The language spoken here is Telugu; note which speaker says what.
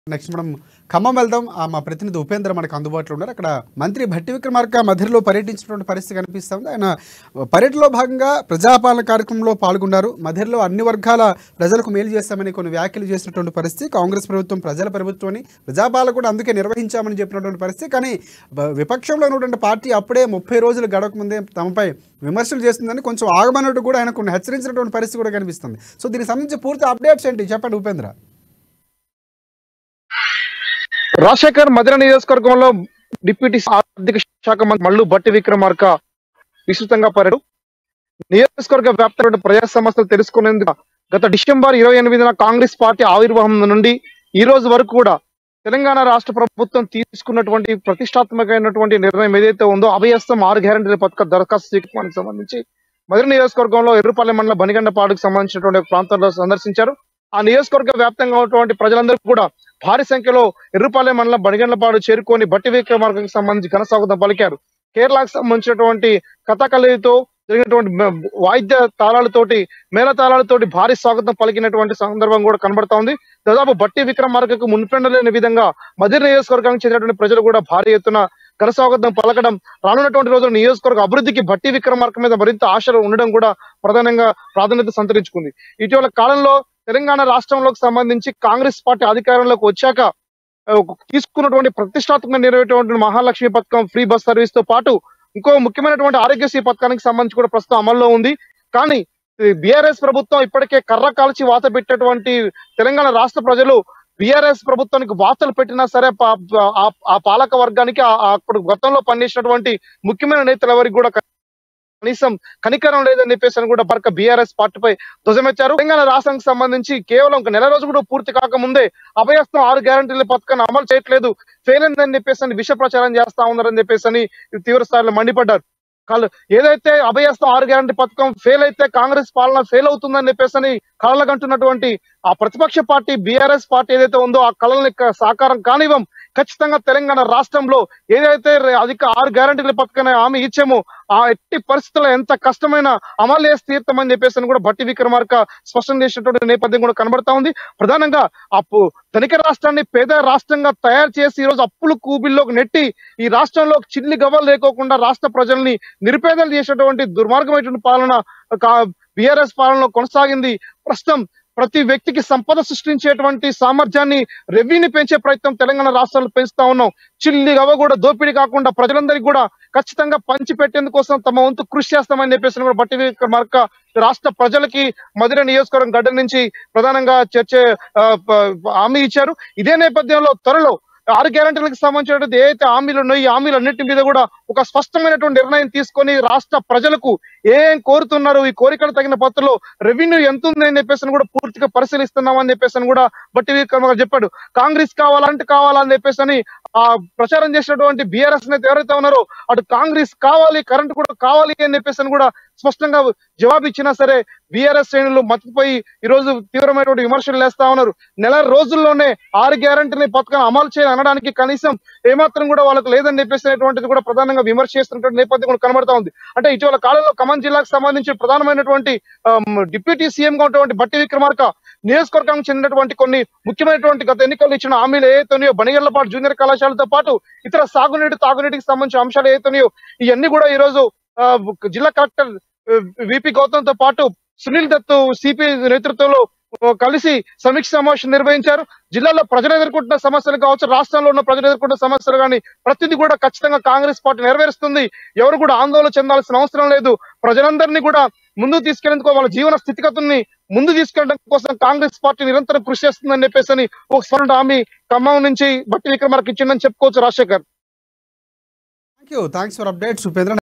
Speaker 1: నెక్స్ట్ మనం ఖమ్మం వెళ్దాం ఆ మా ప్రతినిధి ఉపేంద్ర మనకు అందుబాటులో ఉన్నారు అక్కడ మంత్రి భట్టి విక్రమార్క మధ్యలో పర్యటించినటువంటి పరిస్థితి కనిపిస్తుంది ఆయన పర్యటనలో భాగంగా ప్రజాపాలన కార్యక్రమంలో పాల్గొన్నారు మధ్యలో అన్ని వర్గాల ప్రజలకు మేలు చేస్తామని కొన్ని వ్యాఖ్యలు చేసినటువంటి పరిస్థితి కాంగ్రెస్ ప్రభుత్వం ప్రజల ప్రభుత్వాన్ని ప్రజాపాలన కూడా అందుకే నిర్వహించామని చెప్పినటువంటి పరిస్థితి కానీ బ- విపక్షంలో ఉన్నటువంటి పార్టీ అప్పుడే ముప్పై రోజులు గడవక ముందే తమపై విమర్శలు చేస్తుందని కొంచెం ఆగమన్నట్టు కూడా ఆయన కొన్ని హెచ్చరించినటువంటి పరిస్థితి కూడా కనిపిస్తుంది సో దీనికి సంబంధించి పూర్తి అప్డేట్స్ ఏంటి చెప్పండి ఉపేంద్ర
Speaker 2: రాజశేఖర్ మధుర నియోజకవర్గంలో డిప్యూటీ ఆర్థిక శాఖ మంత్రి మల్లు బట్టి విక్రమార్క విస్తృతంగా పర్యటన నియోజకవర్గ వ్యాప్త ప్రజా సమస్యలు తెలుసుకునేందుకు గత డిసెంబర్ ఇరవై ఎనిమిదిన కాంగ్రెస్ పార్టీ ఆవిర్భావం నుండి ఈ రోజు వరకు కూడా తెలంగాణ రాష్ట్ర ప్రభుత్వం తీసుకున్నటువంటి ప్రతిష్టాత్మకమైనటువంటి నిర్ణయం ఏదైతే ఉందో అభయస్థం ఆరు గ్యారంటీల పథక దరఖాస్తు స్వీకరణకు సంబంధించి మధుర నియోజకవర్గంలో ఎర్రుపల్లి మండలం బనిగండపాడుకు సంబంధించినటువంటి ప్రాంతాల్లో సందర్శించారు ఆ నియోజకవర్గ వ్యాప్తంగా ఉన్నటువంటి ప్రజలందరూ కూడా భారీ సంఖ్యలో ఎర్రుపాలెం మండలం బడిగండ్లపాడు చేరుకొని బట్టి విక్రమార్కకు సంబంధించి ఘనస్వాగతం పలికారు కేరళకు సంబంధించినటువంటి కథకళితో జరిగినటువంటి మ- వాయిద్య తాళాలతోటి మేళ తాళాలతోటి భారీ స్వాగతం పలికినటువంటి సందర్భం కూడా కనబడతా ఉంది దాదాపు బట్టి విక్రమార్కకు మున్పెండలేని విధంగా మదిర నియోజకవర్గానికి చెందినటువంటి ప్రజలు కూడా భారీ ఎత్తున ఘనస్వాగతం పలకడం రానున్నటువంటి రోజుల్లో నియోజకవర్గ అభివృద్ధికి బట్టి విక్రమార్క మీద మరింత ఆశలు ఉండడం కూడా ప్రధానంగా ప్రాధాన్యత సంతరించుకుంది ఇటీవల కాలంలో తెలంగాణ రాష్ట్రంలోకి సంబంధించి కాంగ్రెస్ పార్టీ అధికారంలోకి వచ్చాక ఆ, తీసుకున్నటువంటి ప్రతిష్టాత్మకంగా నెరవేరేటువంటి మహాలక్ష్మి పథకం ఫ్రీ బస్ సర్వీస్ తో పాటు ఇంకో ముఖ్యమైనటువంటి ఆరోగ్యశ్రీ పథకానికి సంబంధించి కూడా ప్రస్తుతం అమల్లో ఉంది కానీ బీఆర్ఎస్ ప్రభుత్వం ఇప్పటికే కర్ర కాల్చి వాత పెట్టేటువంటి తెలంగాణ రాష్ట్ర ప్రజలు బీఆర్ఎస్ ప్రభుత్వానికి వార్తలు పెట్టినా సరే పా- ఆ- ఆ పాలక వర్గానికి ఆ- ఆ అప్పుడు గతంలో పనిచేసినటువంటి ముఖ్యమైన నేతలు ఎవరికి కూడా కనీసం కనికరం లేదని చెప్పేసి అని కూడా బర్క బీఆర్ఎస్ పార్టీపై ధ్వజమెత్తారు తెలంగాణ రాష్ట్రానికి సంబంధించి కేవలం ఒక నెల రోజు కూడా పూర్తి కాకముందే అభయస్థం ఆరు గ్యారంటీల పథకాన్ని అమలు చేయట్లేదు ఫెయిల్ అయిందని చెప్పేసి అని విష ప్రచారం చేస్తా ఉన్నారని చెప్పేసి అని తీవ్ర స్థాయిలో మండిపడ్డారు కాళ్ళు ఏదైతే అభయస్థం ఆరు గ్యారంటీ పథకం ఫెయిల్ అయితే కాంగ్రెస్ పాలన ఫెయిల్ అవుతుందని చెప్పేసి అని కళ్ళగంటున్నటువంటి ఆ ప్రతిపక్ష పార్టీ బీఆర్ఎస్ పార్టీ ఏదైతే ఉందో ఆ కళల్ని క- సాకారం కానివ్వం ఖచ్చితంగా తెలంగాణ రాష్ట్రంలో ఏదైతే రే- అధిక ఆరు గ్యారంటీల పథకాన్ని హామీ ఇచ్చామో ఆ ఎట్టి పరిస్థితుల్లో ఎంత కష్టమైన అమలు చేసి తీర్థమని చెప్పేసి అని కూడా బట్టి విక్రమార్క స్పష్టం చేసినటువంటి నేపథ్యం కూడా కనబడతా ఉంది ప్రధానంగా అప్పు ధనిక రాష్ట్రాన్ని పేద రాష్ట్రంగా తయారు చేసి ఈ రోజు అప్పులు కూబిల్లోకి నెట్టి ఈ రాష్ట్రంలో చిల్లి గవ్వలు లేకోకుండా రాష్ట్ర ప్రజల్ని నిరుపేదలు చేసేటువంటి దుర్మార్గమైనటువంటి పాలన బిఆర్ఎస్ పాలనలో కొనసాగింది ప్రస్తుతం ప్రతి వ్యక్తికి సంపద సృష్టించేటువంటి సామర్థ్యాన్ని రెవెన్యూ పెంచే ప్రయత్నం తెలంగాణ రాష్ట్రాలు పెంచుతా ఉన్నాం చిల్లి గవ్వ కూడా దోపిడీ కాకుండా ప్రజలందరికీ కూడా ఖచ్చితంగా పంచి పెట్టేందుకోసం తమ వంతు కృషి చేస్తామని చెప్పేసి కూడా బట్టి విక్రమార్క రాష్ట్ర ప్రజలకి మధుర నియోజకవర్గం గడ్డ నుంచి ప్రధానంగా చర్చ ఆ, ప- హామీ ఇచ్చారు ఇదే నేపథ్యంలో త్వరలో ఆరు గ్యారంటీలకు సంబంధించినటువంటి ఏదైతే హామీలు ఉన్నాయో ఈ హామీలన్నింటి మీద కూడా ఒక స్పష్టమైనటువంటి నిర్ణయం తీసుకొని రాష్ట్ర ప్రజలకు ఏం కోరుతున్నారు ఈ కోరికలు తగిన పత్రలో రెవెన్యూ ఎంత ఉంది అని చెప్పేసి కూడా పూర్తిగా పరిశీలిస్తున్నామని చెప్పేసి అని కూడా బట్టి విక్రమ చెప్పాడు కాంగ్రెస్ కావాలంటే కావాలని చెప్పేసి అని ఆ ప్రచారం చేసినటువంటి బీఆర్ఎస్ నేత ఎవరైతే ఉన్నారో అటు కాంగ్రెస్ కావాలి కరెంట్ కూడా కావాలి అని చెప్పేసి అని కూడా స్పష్టంగా జవాబు ఇచ్చినా సరే బీఆర్ఎస్ శ్రేణులు మతిపోయి ఈ రోజు తీవ్రమైనటువంటి విమర్శలు వేస్తా ఉన్నారు నెల రోజుల్లోనే ఆరు గ్యారంటీని పథకం అమలు చేయాలి అనడానికి కనీసం ఏమాత్రం కూడా వాళ్ళకు లేదని చెప్పేసినటువంటిది కూడా ప్రధానంగా విమర్శ చేస్తున్నటువంటి నేపథ్యం కూడా కనబడతా ఉంది అంటే ఇటీవల కాలంలో ఖమ్మం జిల్లాకు సంబంధించి ప్రధానమైనటువంటి ఆమ్, డిప్యూటీ సీఎం గా ఉన్నటువంటి బట్టి విక్రమార్క నియోజకవర్గానికి చెందినటువంటి కొన్ని ముఖ్యమైనటువంటి గత ఎన్నికల్లో ఇచ్చిన హామీలు ఏవైతున్నాయో బనిగళ్లపాటు జూనియర్ కళాశాలతో పాటు ఇతర సాగునీటి తాగునీటికి సంబంధించిన అంశాలు ఏవైతున్నాయో ఇవన్నీ కూడా ఈ రోజు ఆ, జిల్లా కలెక్టర్ విపి గౌతమ్ తో పాటు సునీల్ దత్ సిపి నేతృత్వంలో ఆ, కలిసి సమీక్ష సమావేశం నిర్వహించారు జిల్లాలో ప్రజలు ఎదుర్కొంటున్న సమస్యలు కావచ్చు రాష్ట్రంలో ఉన్న ప్రజలు ఎదుర్కొంటున్న సమస్యలు కానీ ప్రతిదీ కూడా ఖచ్చితంగా కాంగ్రెస్ పార్టీ నెరవేరుస్తుంది ఎవరు కూడా ఆందోళన చెందాల్సిన అవసరం లేదు ప్రజలందరినీ కూడా ముందుకు తీసుకెళ్లేందుకు వాళ్ళ జీవన స్థితిగతుల్ని ముందు తీసుకెళ్ళడం కోసం కాంగ్రెస్ పార్టీ నిరంతరం కృషి చేస్తుందని చెప్పేసి అని ఒక స్వరం హామీ ఖమ్మం నుంచి బట్టి విక్రమార్క ఇచ్చిందని చెప్పుకోవచ్చు Rajasekhar
Speaker 1: thank you thanks for updates Upendra